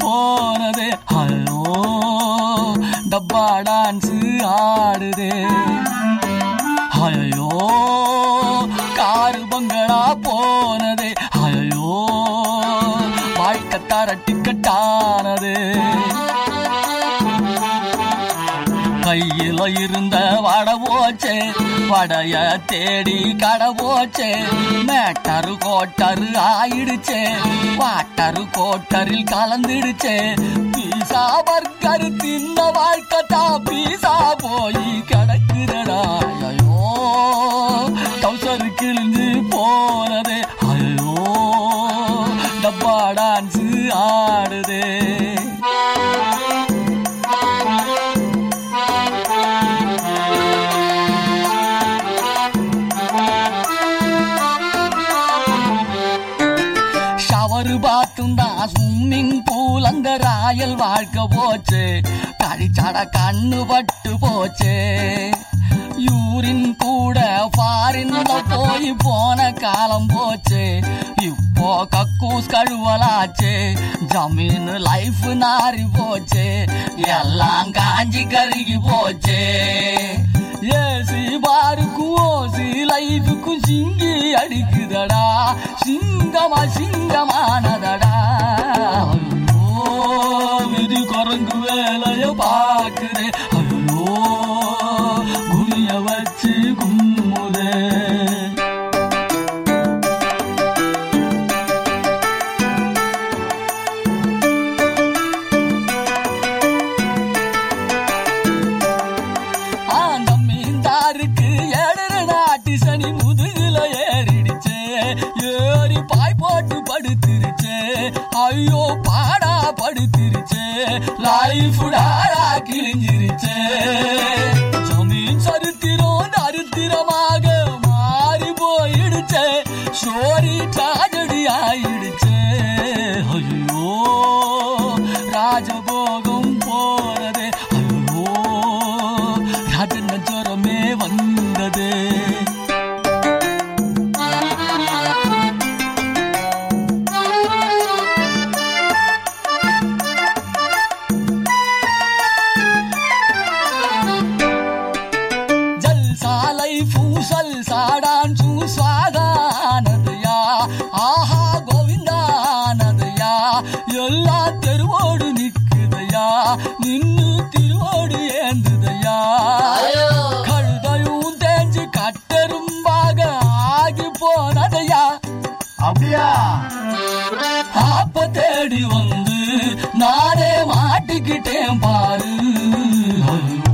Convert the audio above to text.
போனதே ஹலோ டப்பா டான்ஸ் ஆடுதே ஹயோ காரு பங்களா போனதே ஹயோ வாழ்க்கை தர டிக்கெட்டானது கையில இருந்த வட போச்சே வடைய தேடி கடை போச்சே மேட்டரு கோட்டரு ஆயிடுச்சே வாட்டரு கோட்டரில் கலந்துடுச்சே பீசா பர்கர் தின்ன வாழ்க்கை தான் பீசா போய் கிடக்குறடா ஐயோ டவுசர் கிழிஞ்சு போனதே ஐயோ டப்பா டான்ஸ் ஆடுதே ஷவரு பாத்தும் தான் ஸ்விம்மிங் பூல் அந்த ராயல் வாழ்க்கை போச்சு கழிச்சட கண்ணு பட்டு போச்சு யூரின் கூட ஃபாரின்ல போய் போன காலம் போச்சு இப்போ கக்கூஸ் கழுவலாச்சு ஜமீன் லைஃப் நாரி போச்சு எல்லாம் காஞ்சி கருகி போச்சு ஏசி பாருக்கும் ஓசி லைஃபுக்கும் சிங்கி அடிக்குதடா சிங்கமா சிங்கமானதடா ஐயோ விதி குரங்கு வேலைய பாக்குறே ஐயோ குனிய வச்சு கும்முதே ஆந்த மீந்தாருக்கு ஏழர நாட்டு சனி முதுகுல ஏறிடுச்சே ஏறி பாய் போட்டு படுத்துருச்சே ஐயோ பாடா படுத்துருச்சே லைஃப் டாடா கிழிஞ்சிருச்சே ஜமீன் சரித்திரம் தரித்திரமாக மாறி போயிடுச்சே ஸ்டோரி ட்ராஜடி ஆயிடுச்சே ஐயோ ராஜபோகம் போனதே ஐயோ ராஜன ஜுரமே வந்தது ஜல்சாலை பூசல் சாடான் சூசாகானதையா ஆஹா கோவிந்தானதையா எல்லா தெருவோடு நிக்குதையா நின்னு திருவோடு ஏந்துதையா கழுதையும் தேஞ்சு கட்டெரும்பாக ஆகி போனதையா அப்படியா அப்ப தேடி வந்து நானே மாட்டிக்கிட்டேன் பாரு ஐயோ